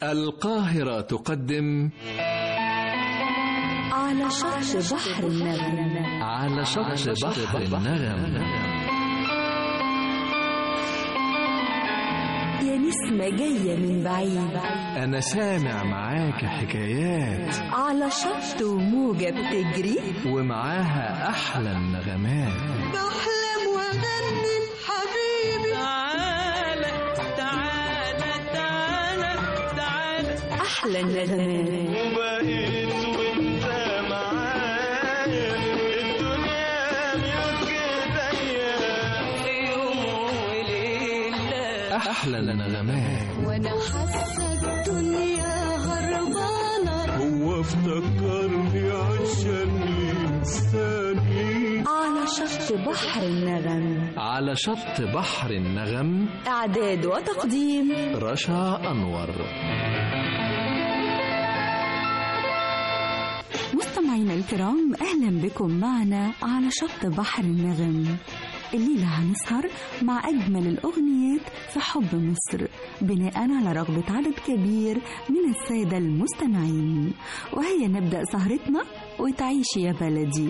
القاهرة تقدم على شط بحر النغم على شط بحر النغم يا نسمة جاية من بعيد أنا سامع معاك حكايات على شط وموجة بتجري ومعاها أحلى النغمات بحلم وأغني حبيبي تعالى تعالى تعالى تعالى أحلى النغمات وبقيت وانت معايا الدنيا ملك ايديا يوم وليلة أحلى النغمات وأنا حاسة الدنيا هربانة هو افتكرني عشان ينساني على شط بحر النغم على شط بحر النغم إعداد وتقديم رشا أنور مستمعينا الكرام أهلا بكم معنا على شط بحر النغم الليلة هنسهر مع أجمل الأغنيات في حب مصر بناء على رغبة عدد كبير من السادة المستمعين وهي نبدأ سهرتنا وتعيش يا بلدي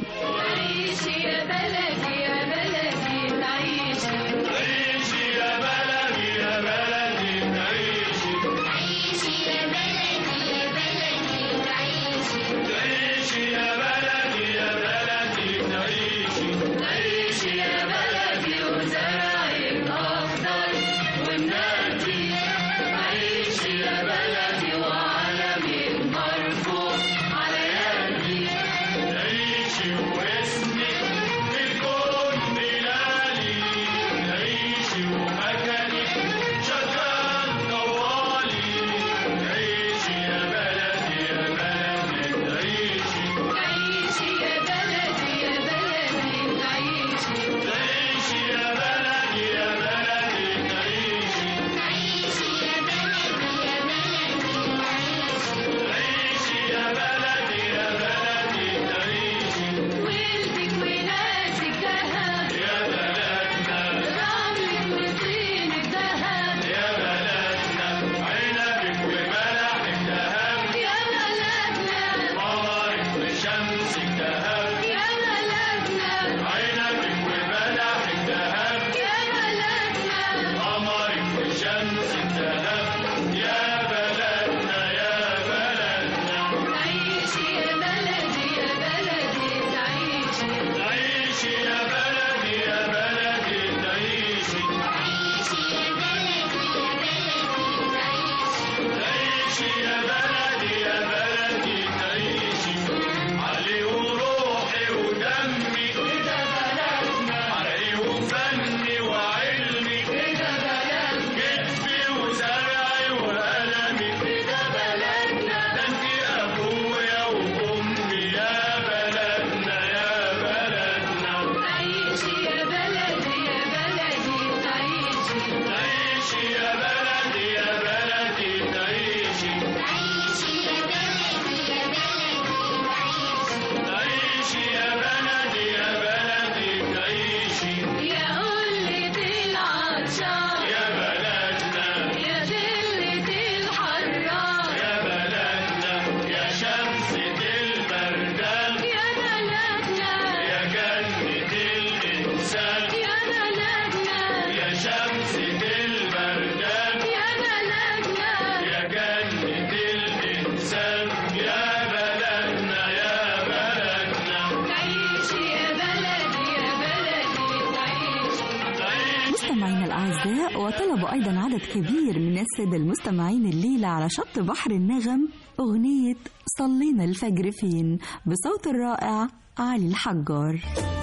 مستمعينا الأعزاء وطلبوا أيضا عدد كبير من السادة المستمعين الليلة على شط بحر النغم أغنية صلينا الفجر فين بصوت الرائع علي الحجار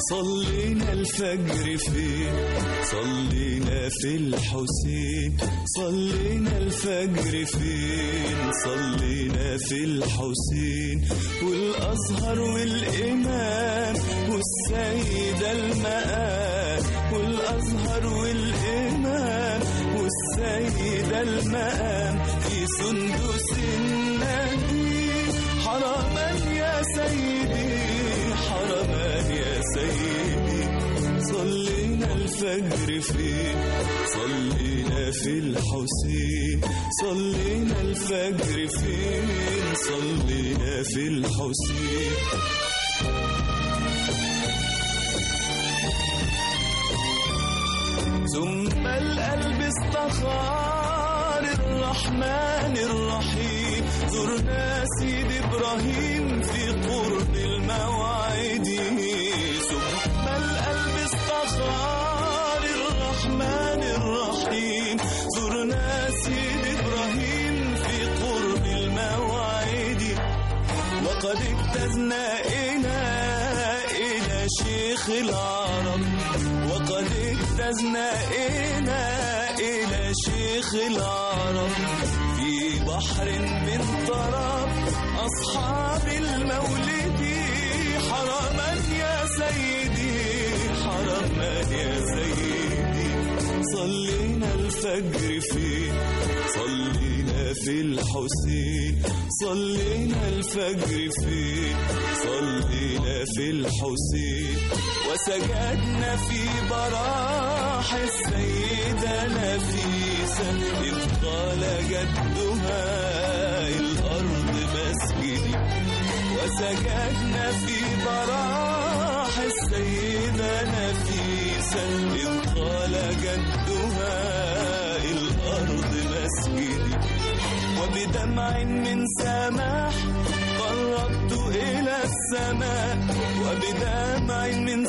صلينا الفجر فين صلينا في الحسين صلينا الفجر فين صلينا في الحسين والأزهر والإمام والسيدة المقام والأزهر والإمام والسيدة المقام في سندس النبي حرما يا سيدي حرما يا سيدي صلينا الفجر فين صلينا في الحسين صلينا الفجر فين صلينا في الحسين ثم القلب استخار الرحمن الرحيم زرنا سيد ابراهيم في قرب الموعد ثم القلب استخار الرحمن الرحيم زرنا سيد ابراهيم في قرب الموعد وقد اجتزنا إلى إلى شيخ العرب وقد اجتزنا إلى إلى شيخ العرب في بحر من طرب أصحاب المولد حرما يا سيدي حرما يا سيدي صلينا الفجر فين صلينا في الحسين صلينا الفجر فين صلينا في الحسين وسجدنا في براح السيدة نفيسة إذ قال جدها الأرض مسجدي وسجدنا في براح السيدة نفيسة إذ قال جدها الأرض مسجدي وبدمع من سماح قربت إلى السماء وبدمع من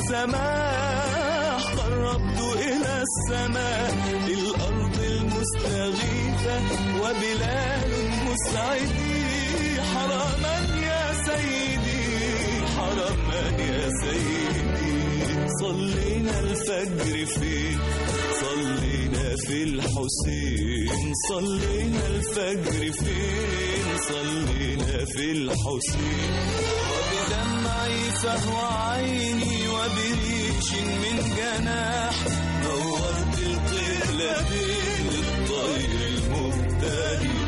سماح قربت إلى السماء الأرض المستغيثة وبلال مسعدي حرما يا سيدي حرما يا سيدي صلينا الفجر فين صلينا في الحسين صلينا الفجر فين صلينا في الحسين وبدمعي فهو عيني وبريش من جناح نورت القبلتين للطير المهتدي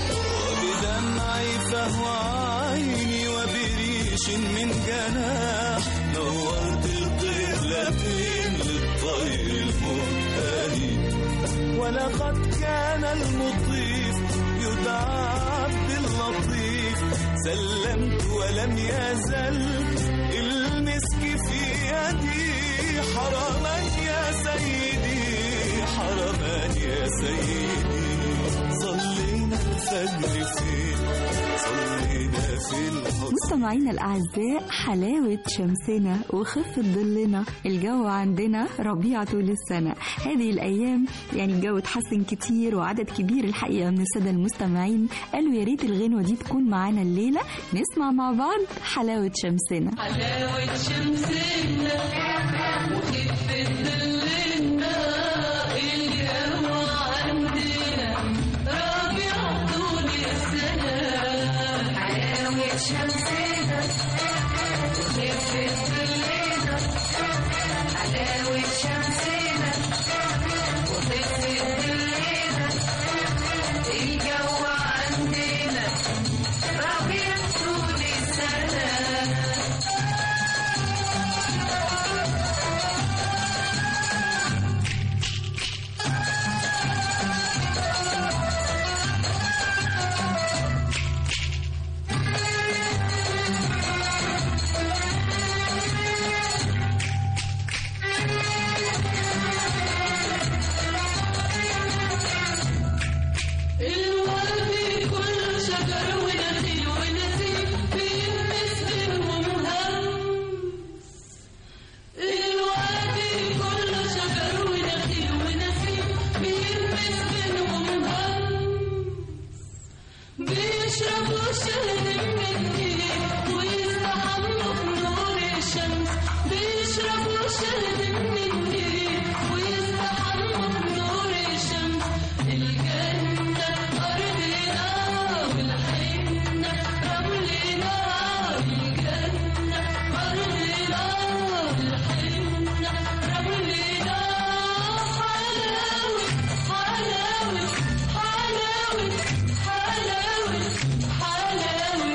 وبدمعي فهو عيني وبريش من جناح نورت القبلتين للطير المهتدي ولقد كان المطيف يدعى عبد اللطيف سلمت ولم يزل المسك في يدي حرما يا سيدي حرما يا سيدي صلينا الفجر فين صلينا في الحسين مستمعينا الأعزاء حلاوة شمسنا وخفة ظلنا الجو عندنا ربيع طول السنة هذه الأيام يعني الجو اتحسن كتير وعدد كبير الحقيقة من السادة المستمعين قالوا يا ريت الغنوة دي تكون معانا الليلة نسمع مع بعض حلاوة شمسنا حلاوة شمسنا وخفة ظلنا الجو عندنا ربيع طول السنة حلاوة شمسنا وخفة ظلنا حلاوة شمسنا وخفة ظلنا الجو عندنا ربيع طول السنة الورد كل شجر ونخيل ونسيم بيلمس بينهم همس الورد كل شجر ونخيل ونسيم بيلمس بينهم همس بيشربوا شهد من النيل ويستحموا بنور الشمس بيشربوا شهد من النيل ويستحموا بنور الشمس الجنة أرضنا والحنة رملنا الجنة أرضنا والحنة رملنا حلاوة حلاوة حلاوة حلاوة حلاوة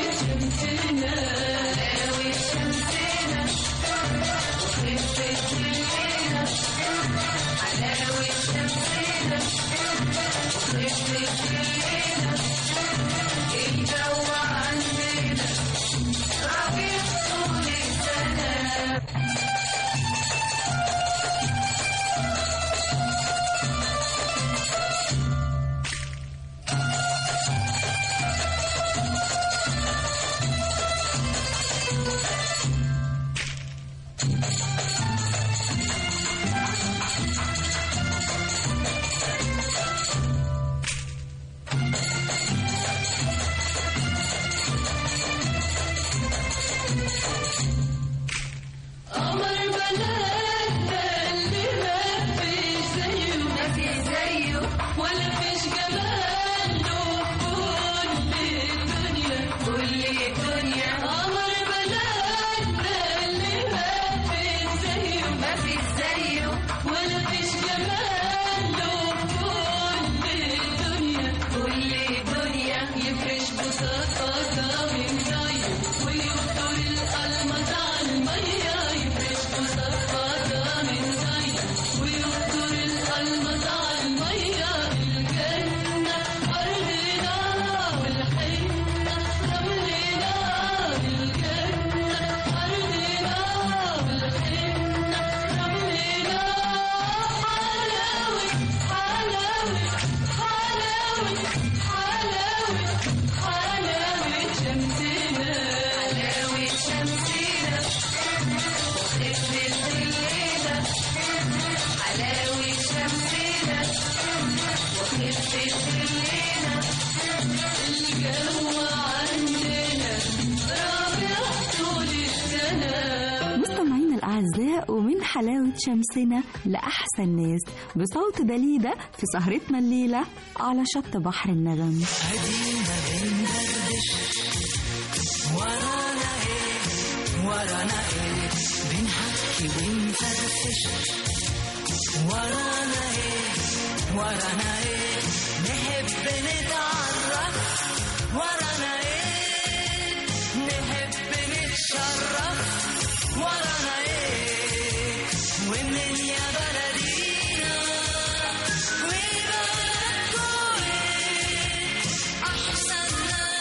مصفاك من بعيد ويقدر الألمس على المية يفرش مصفاك من بعيد ويقدر الألمس على المية الجنة أرضنا والحنة رملنا الجنة أرضنا والحنة رملنا حلاوة حلاوة حلاوة حلاوة حلاوة شمسنا حلاوة شمسنا وخفة الليلة حلاوة شمسنا وخفة الليلة الجو عندنا رابع طول السنة مستمعينا الأعزاء ومن حلاوة شمسنا لأحسن ناس بصوت دليدة في سهرتنا الليلة على شط بحر النغم ادينا بندردش ورانا ايه ورانا ايه بنحكي ونفرفش ورانا ايه ورانا ايه نحب نتعرف ورانا ايه نحب نتشرف ورانا ايه ومن يا بلدينا وبلدكم ايه أحسن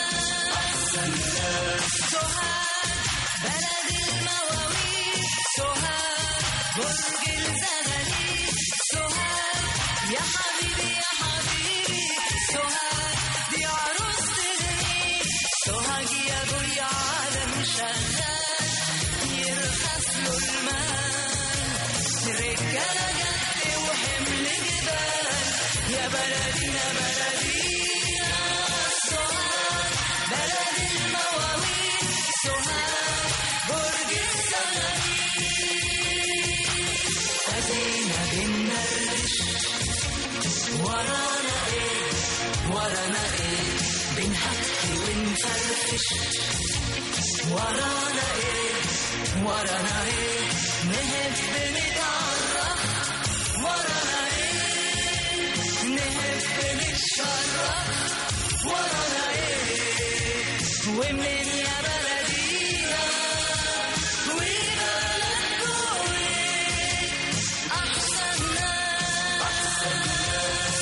ناس سهاد بلد المواويل سهاد برج الزغاليل سهاد يا حبيبي يا حبيبي سهاد دي عروس تغني سهاد يا ابويا عالم شغال يرخص له المال رجاله جد وحمل جبال يا بلدينا بلدينا سهاد بلد المواويل سهاد برج الزغاليل ادينا بندردش ورانا ايه ورانا ايه بنحكي ونفرفش ورانا ايه ورانا ايه نحب نتعرف ورانا ايه نحب نتشرف ورانا ايه ومن يا بلدينا وبلدكم ايه احسن ناس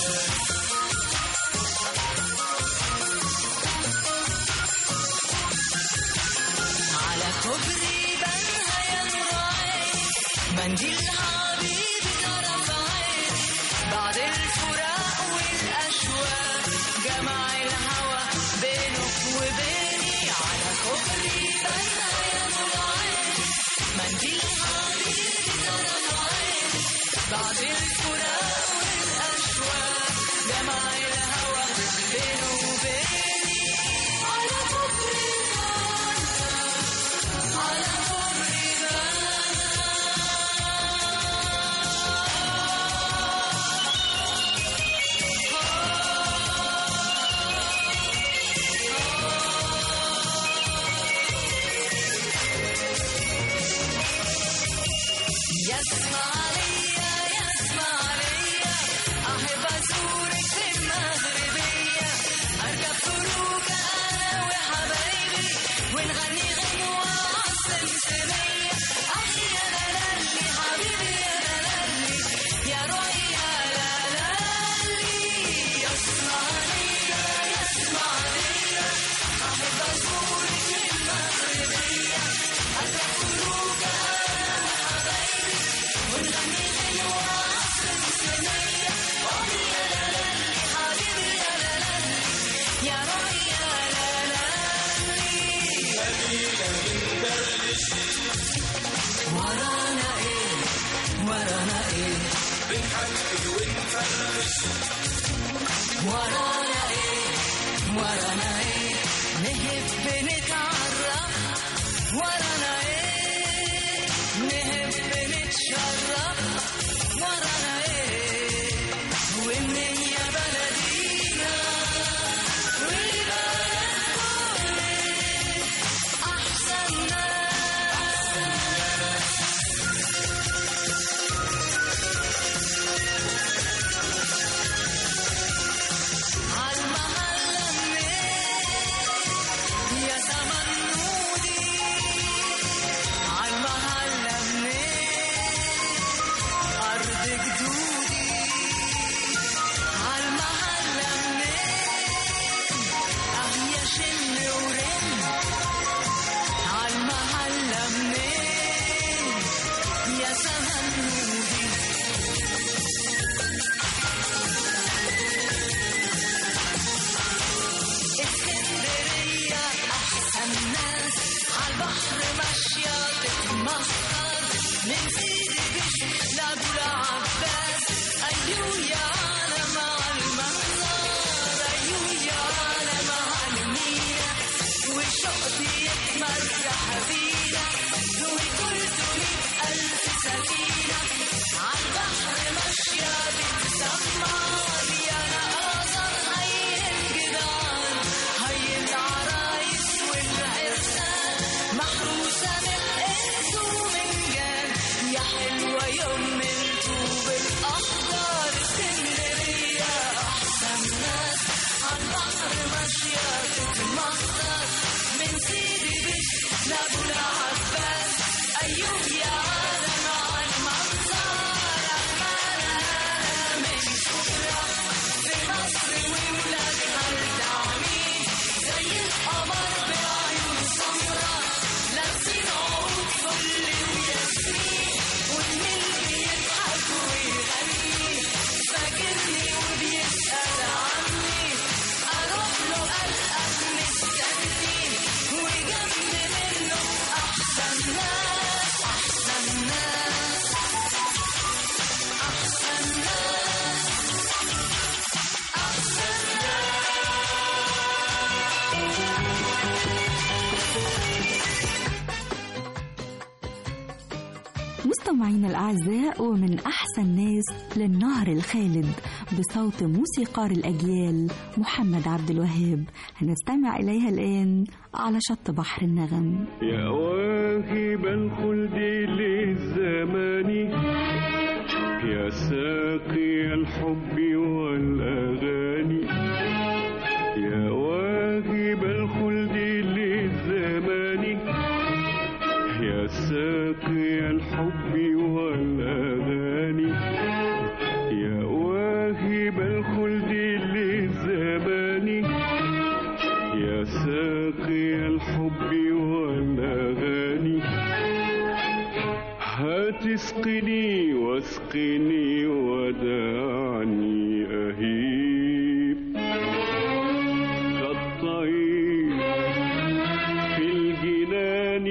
على كوبري بنها يا نور عين منديل حبيبي طرف عين بعد الفراق والأشواق جمع الهوى بينك وبيني على كوبري بنها يا نور عين منديل حبيبي طرف عين بعد الفراق والأشواق جمع الهوى بينه وبيني على كوبري على كوبري يسمع ليا يسمع ليا أحب أزورك في المغربية أركب فلوكة أنا وحبايبي ونغني غنوة عالسمسمية أحيي يا لالي حبيبي يا لالي يا روحي يا لالي يسمع ليا يسمع ليا أحب أزورك في المغربية أركب فلوكة أنا وحبايبي ونغني غنوة عالسمسمية أحيي يا لالي حبيبي يا لالي يا روحي يا لالي ورانا ايه ورانا ايه بنحكي ونفرش ورانا ايه ورانا ايه نحب نتعرف ورانا ايه نحب نتشرف ورانا ايه ومنين يا بلدينا وبلدكم ايه احسن ناس عالمحلة منين مستمعينا الأعزاء ومن أحسن ناس للنهر الخالد بصوت موسيقار الأجيال محمد عبد الوهاب هنستمع إليها الآن على شط بحر النغم يا واهب الخلد للزمان يا ساقي الحب والأغاني يا واهب الخلد للزمان يا ساقي الحب والأغاني يا واهب الخلد للزمان يا ساقي الحب والأغاني هتسقني واسقني ودعني أهيب كالطير في الجنان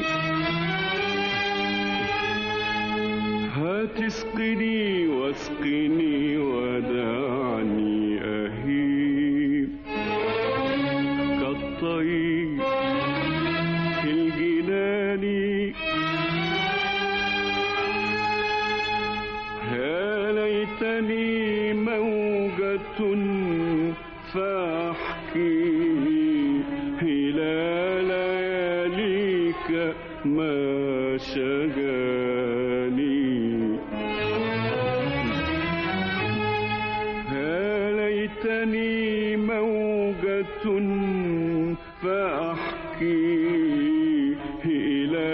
هتسقني واسقني ودعني أهيب كالطير في الجنان يا ليتني موجة فاحكي إلى لياليك ما شجاني يا ليتني موجة فأحكي إلى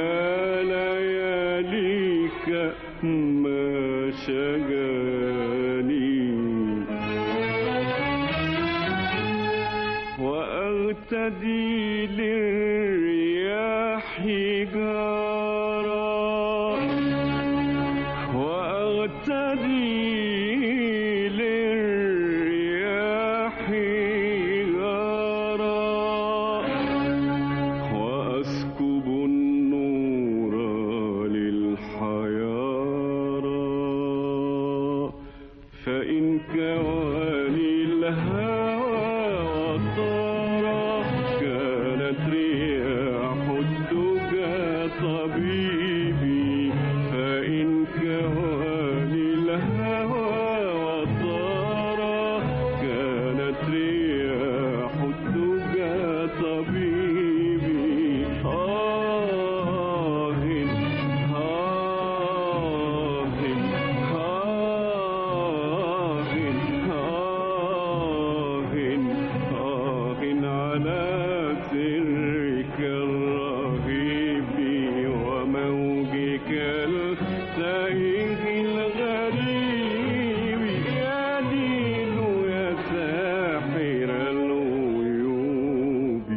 لياليك ما شجاني وأغتدي للرياح جارا وأغتدي للرياح غارا وأسكب النور للحيارى فإن كواني الهوى وطارا كانت رياح الدجى طبيبي فإن كواني الهوى وطارا كانت رياح الدجى طبيبي آه آه آه آه على سرك الرهيب وموجك التائه الغريب يا دين يا ساحر الغيوب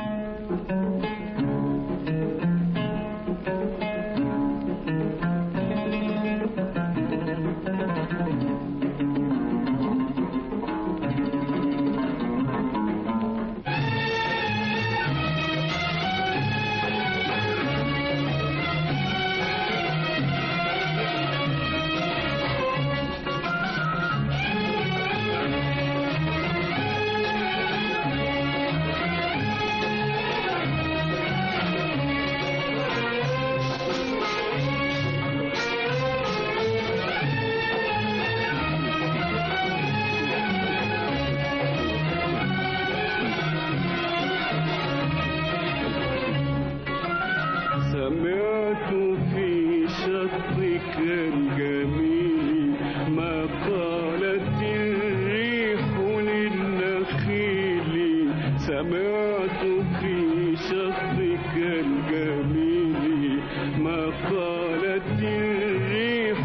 سمعت في شطك الجميل ما قالت الريح للنخيل سمعت في شطك الجميل ما قالت الريح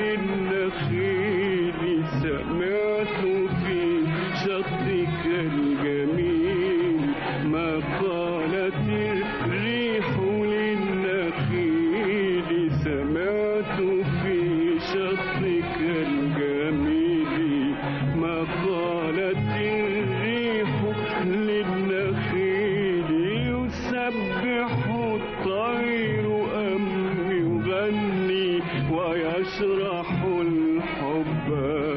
للنخيل سمعت في شطك الجميل ما قالت الريح للنخيل سمعت في شطك الجميل ما قالت الريح للنخيل يسبح الطير أم يغني ويشرح الحب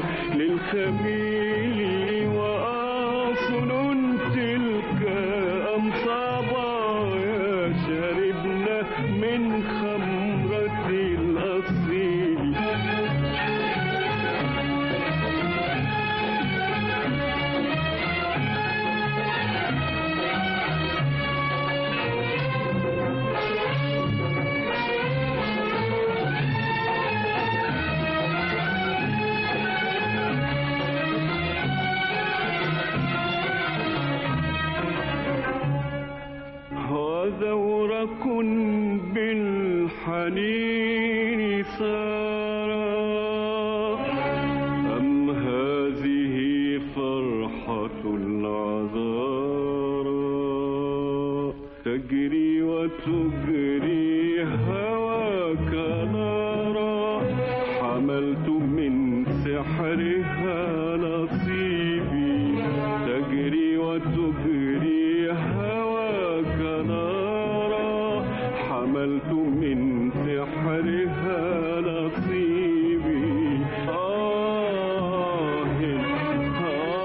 للخميل وأصل تلك أم صبايا شربنا من خمرة الأصل كن بالحنين سارا أم هذه فرحة العذارى تجري وتجري هواك نارا حملت من سحرها نصيبي تجري وتجري هواك نارا حملت من سحرها نصيبي آه آه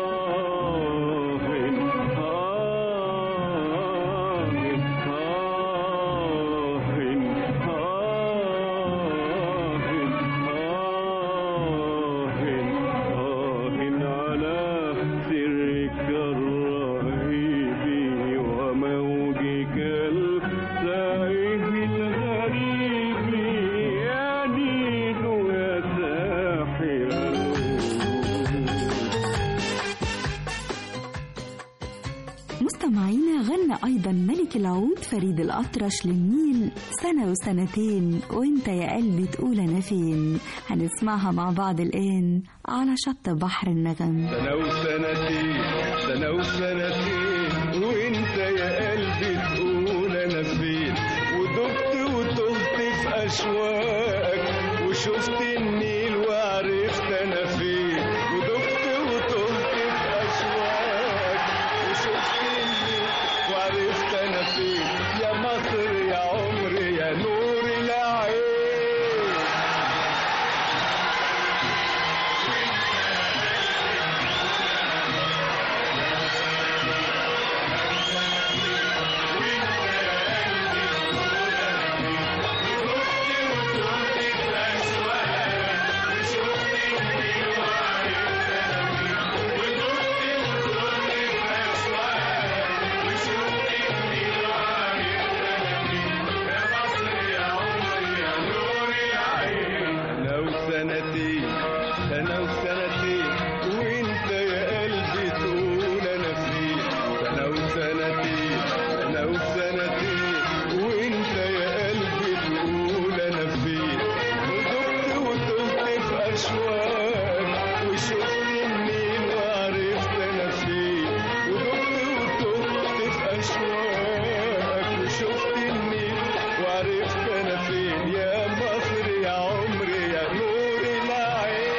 على سرك الرهيب وموجك السائه الغريب يا نيل يا ساحر مستمعينا غنى أيضا ملك العود فريد الأطرش للنيل سنة وسنتين وانت يا قلبي تقول أنا فين هنسمعها مع بعض الآن على شط بحر النغم سنة وسنتين سنة وسنتين وانت يا قلبي تقول انا فين ودبت وتهت في اشواقك وشفت النيل وعرفت انا فين ودبت وتهت في اشواقك وشفت النيل وعرفت انا فين يا مصر يا عمري يا نور العين سنة وسنتين سنة وسنتين وانت يا قلبي تقول انا فين سنة وسنتين سنة وسنتين وانت يا قلبي تقول انا فين ودبت وتهت في اشواق وشفت النيل وعرفت انا فين ودبت وتهت في اشواق وشفت النيل وعرفت انا فين يا مصر يا عمري يا نور العين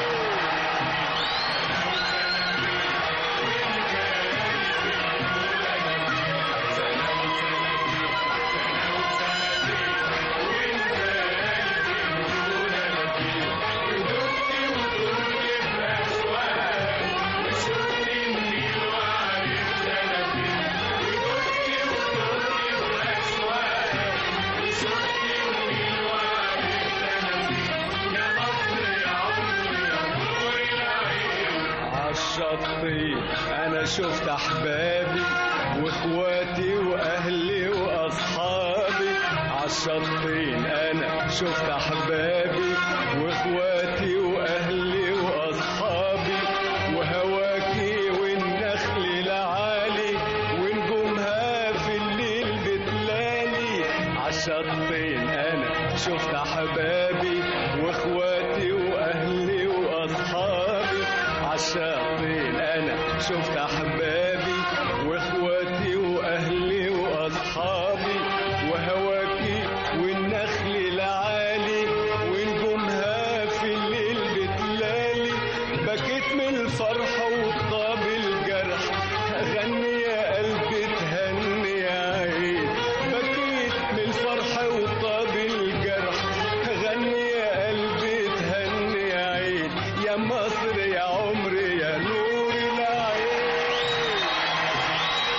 عالشطين انا شفت احبابي واخواتي واهلي واصحابي عالشطين انا شفت احبابي واخواتي واهلي واصحابي وهواكي والنخل العالي ونجومها في الليل بتلالي عالشطين انا شفت احبابي واخواتي واهلي واصحابي عالشطين انا شفت احبابي واخواتي واهلي واصحابي وهواكي والنخل العالي ونجومها في الليل بتلالي بكيت من الفرحة وطاب الجرح غني يا قلبي تهني يا عين بكيت من الفرحة وطاب الجرح غني يا قلبي تهني يا عين يا مصر يا عمري يا نور العين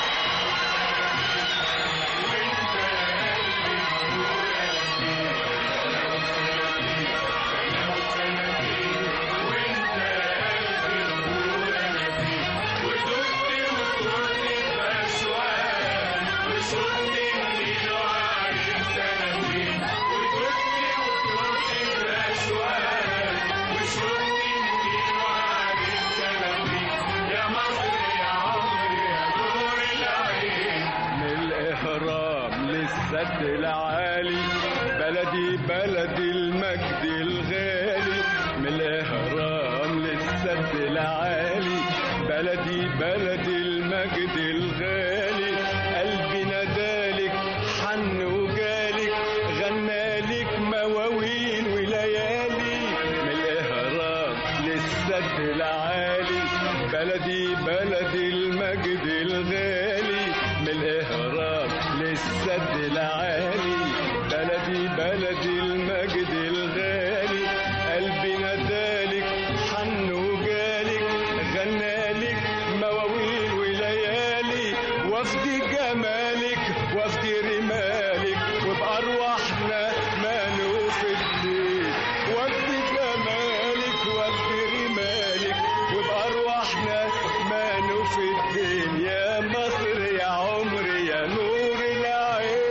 للسد العالي بلدي بلدي المجد الغالي من الإهرام للسد العالي بلدي بلدي المجد الغالي قلبي نادالك حن وجالك غنالك مواويل وليالي من الإهرام للسد العالي بلدي بلدي المجد الغالي من الإهرام للسد العالي بلدي بلدي المجد الغالي قلبي نادالك حن وجالك غنالك مواويل وليالي وفد جمالك وفد رمالك وبأرواحنا ما نوفدك وفد جمالك وفد رمالك وبأرواحنا ما نوفدين يا مصر يا عمري يا نور العين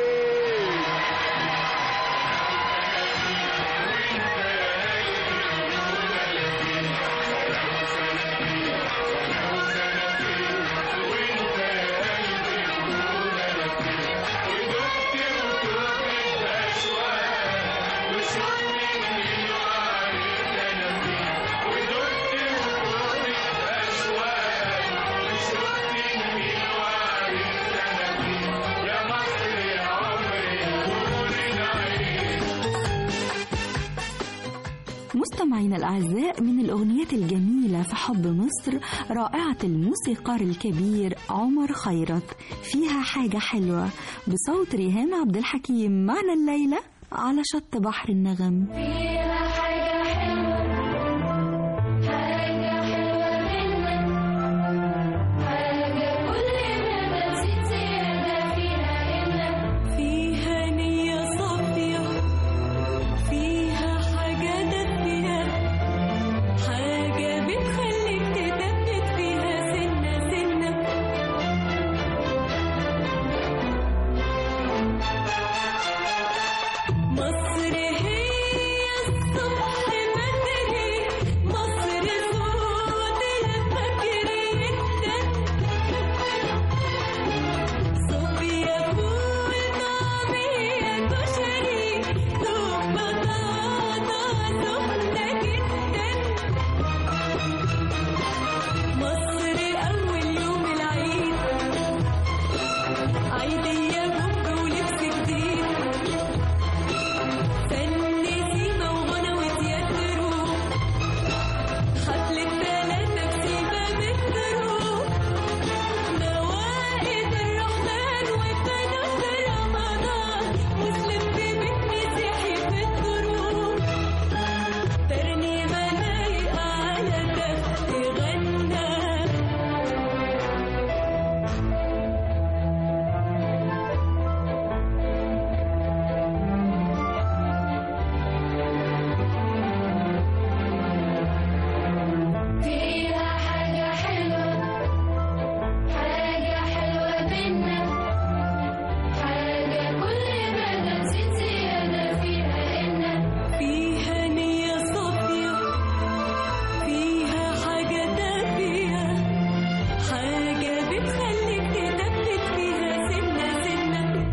مستمعينا الأعزاء من الأغنيات الجميلة في حب مصر رائعة الموسيقار الكبير عمر خيرت فيها حاجة حلوة بصوت ريهام عبد الحكيم معنا الليلة على شط بحر النغم فيها حاجة حلوة حاجة حلوة منك حاجة كل ما بزيد زيادة فيها إنك فيها نية صافية فيها حاجة دافية حاجة بتخليك تثبت فيها سنة سنة مصر هي الصبح بدري مصر صوت الفجر صوفيا فول طعمية كشري ثوم بطاطا سخنة جدا مصر أول يوم العيد عيدية بومب ولبس جديد فن سيما وغنى وتياترو حفلة تلاتة بسيبة بالدروب موائد الرحمن وبنات رمضان مسلم في بيت مسيحي في الدروب ترنيمة لايقة على ده تغنى فيها حاجة حلوة حاجة حلوة منك حاجة كل ما بزيد زيادة فيها إنك فيها نية صافية فيها حاجة دافية حاجة بتخليك تثبت فيها سنة سنة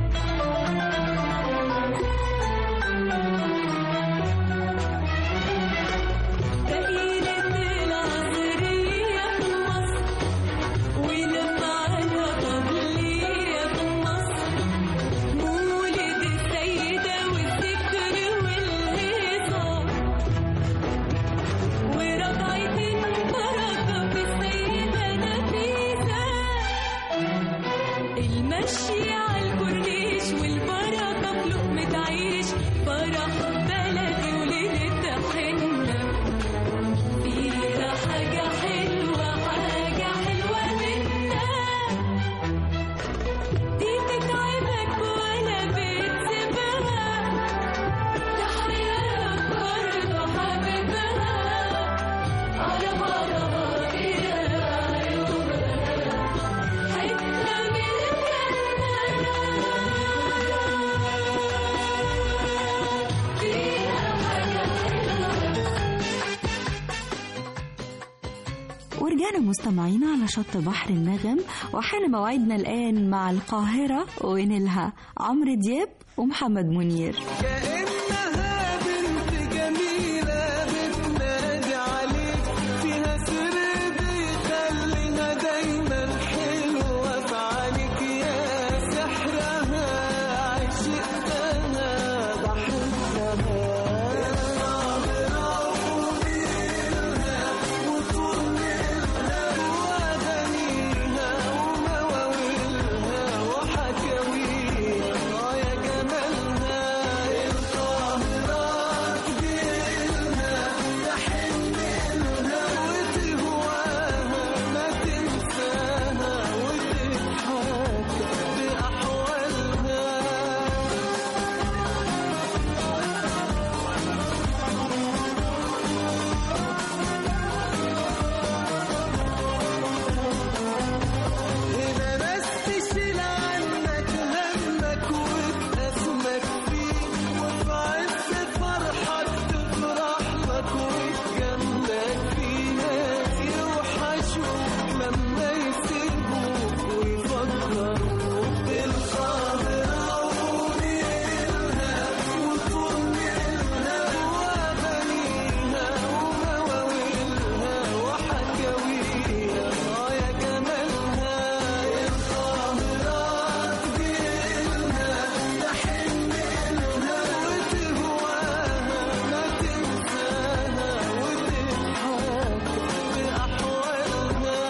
دقيقة العصرية في مصر ولما على قبلية في مصر مولد السيدة والذكر والهيصة وربعتين بركة في السيدة نفيسة المشي على الكورنيش والبركة في لقمة عيش فرح بلدي وليلة حنة فيها حاجة حلوة حاجة حلوة منها دي تتعبك ولا بتسيبها تحياك برضه حبيبها على بعضها كده عيوبها حتة من الجنة مستمعينا على شط بحر النغم وحان موعدنا الآن مع القاهرة ونيلها عمرو دياب ومحمد منير كأنها بنت جميلة بتنادي عليك فيها سر بيخليها دايما حلوة في عينيك يا سحرها عشقتها بحبها وأغانيها ومواويلها وحكاويها آه يا جمالها القاهرة تجيلها تحن لها وتهواها ما تنساها وتضحك بأحوالها هنا ناس تشيل عنك همك وتأزمك فيه وفي عز فرحك تفرح لك وتجملك فيه ناس يوحشوك لما يسيبوك ويفكروك بالقاهرة ونيلها وطولها وأغانيها ومواويلها وحكاويها آه يا جمالها القاهرة تجيلها تحن لها وتهواها ما تنساها وتضحك بأحوالها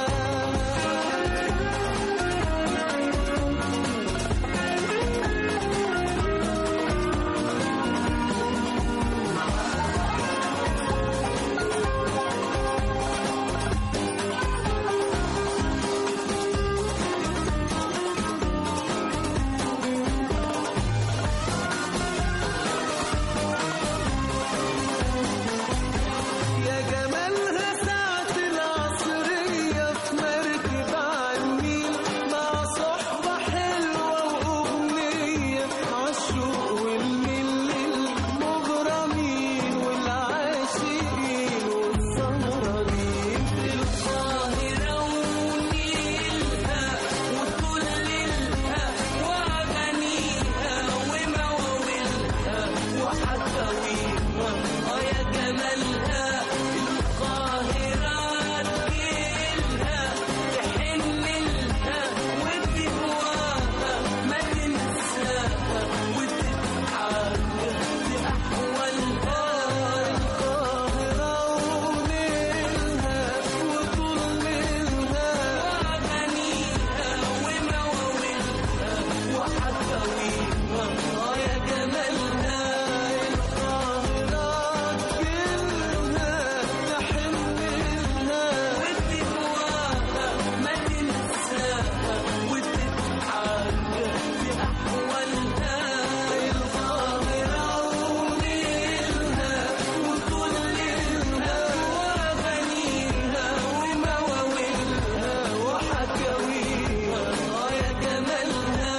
يا جمالها ساعة العصرية في مركب عالنيل مع صحبة حلوة وأغنية عالشوق والميل للمغرمين والعاشقين والسهرانين في القاهرة ونيلها وطللها وأغانيها ومواويلها وحكاويها آه يا جمالها القاهرة تجيلها تحن لها وتهواها ما تنساها وتضحك بأحوالها القاهرة ونيلها وطللها وأغانيها ومواويلها وحكاويها آه يا جمالها القاهرة تجيلها تحن لها وتهواها ما تنساها وتضحك بأحوالها القاهرة ونيلها وطللها وأغانيها ومواويلها وحكاويها آه يا جمالها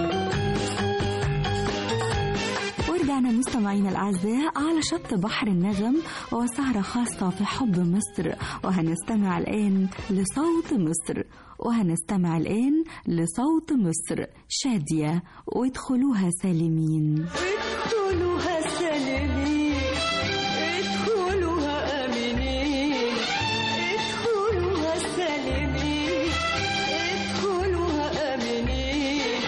ورجعنا مستمعينا الأعزاء على شط بحر النغم وسهرة خاصة في حب مصر وهنستمع الآن لصوت مصر وهنستمع الآن لصوت مصر شادية وادخلوها سالمين ادخلوها سالمين ادخلوها آمنين ادخلوها سالمين ادخلوها آمنين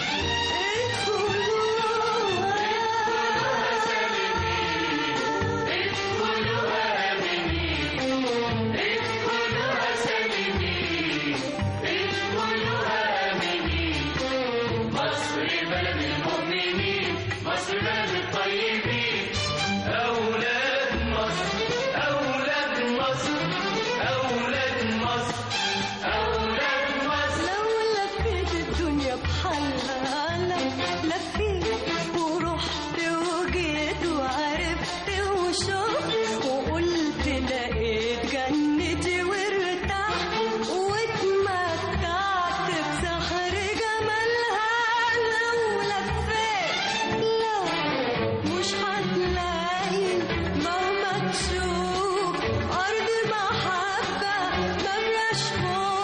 لو لفيت الدنيا بحالها لف- لفيت ورحت وجيت وعرفت وشفت وقلت لقيت جنتي وارتحت واتمتعت بسحر جمالها لو لفيت لا مش هتلاقي مهما تشوف أرض محبة مبلاش خوف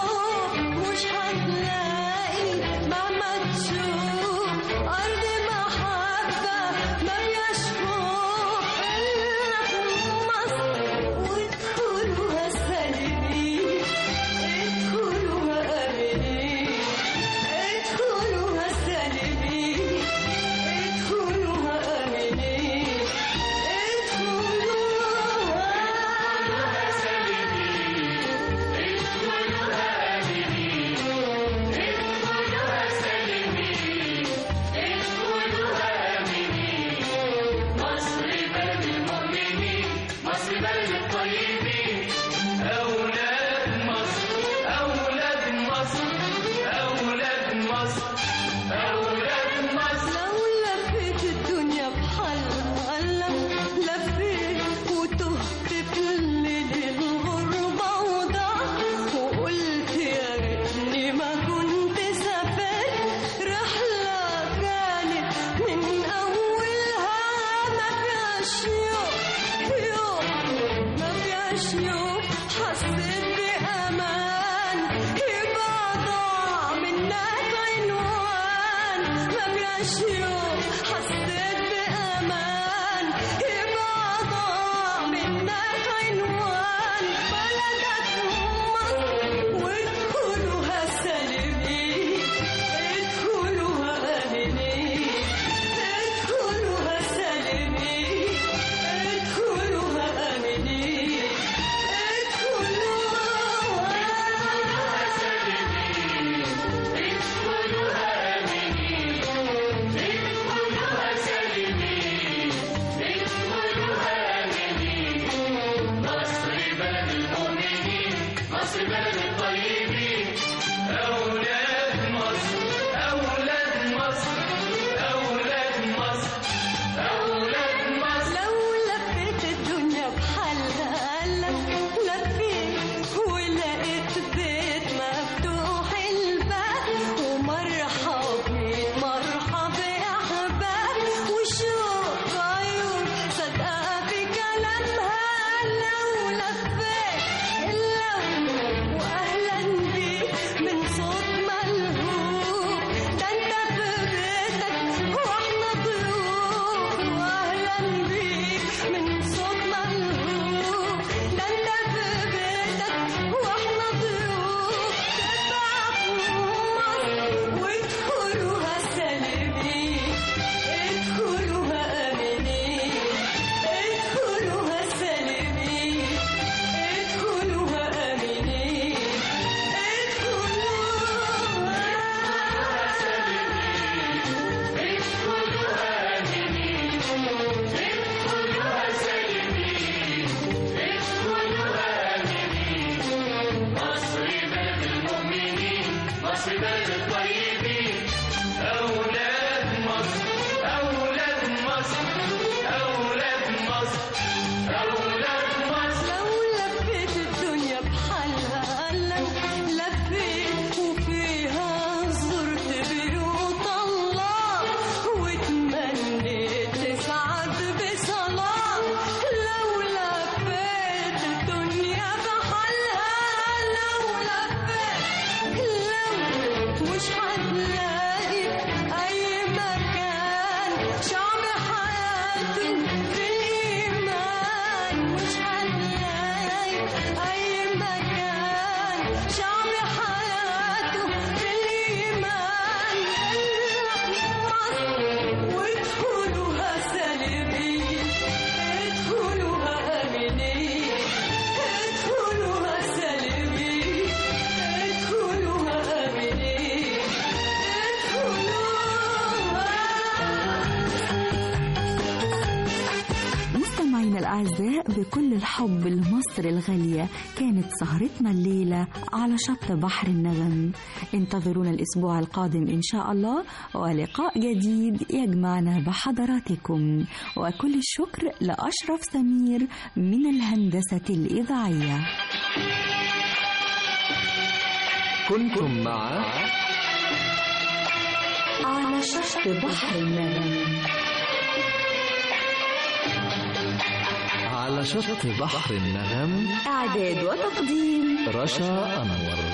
فيهاش يوم يوم ما فيهاش يوم حسيت بأمان يبقى ضاع منك عنوان ما فيهاش يوم حسيت بأمان يبقى ضاع منك عنوان بلدك مصر وادخلوها سالمين ادخلوها آمنين ادخلوها سالمين ادخلوها آمنين لو لفيت الدنيا بحالها لف لفيت ولقيت بيت مفتوح الباب ومرحب مين مرحب أحباب وشوف عيون صدقة في كلامها لو لفيت اللون وأهلا بيك من صوت ملهوب ده انت في بيتك واحنا ضيوف واهلا بيك من صوت ملهوب ده انت في بيتك واحنا ضيوف تبعوا مصر وادخلوها سالمين ادخلوها امنين ادخلوها سالمين ادخلوها امنين لو لفيت الدنيا بحالها لو لفيت وفيها زرت بيوت الله وتمنيت تسعد بصلاة لو لفيت الدنيا بحالها لو لفيت لو مش هتلاقي أي مكان شعب حياته في الإيمان مش هتلاقي أي مكان شعب حياته في الإيمان مصر وادخلوها سالمين ادخلوها آمنين ادخلوها سالمين ادخلوها آمنين مستمعينا الأعزاء بكل الحب لمصر الغالية كانت سهرتنا الليلة على شط بحر النغم انتظرونا الأسبوع القادم إن شاء الله ولقاء جديد يجمعنا بحضراتكم وكل الشكر لأشرف سمير من الهندسة الإذاعية كنتم مع على شط بحر النغم على شط بحر النغم إعداد وتقديم رشا أنور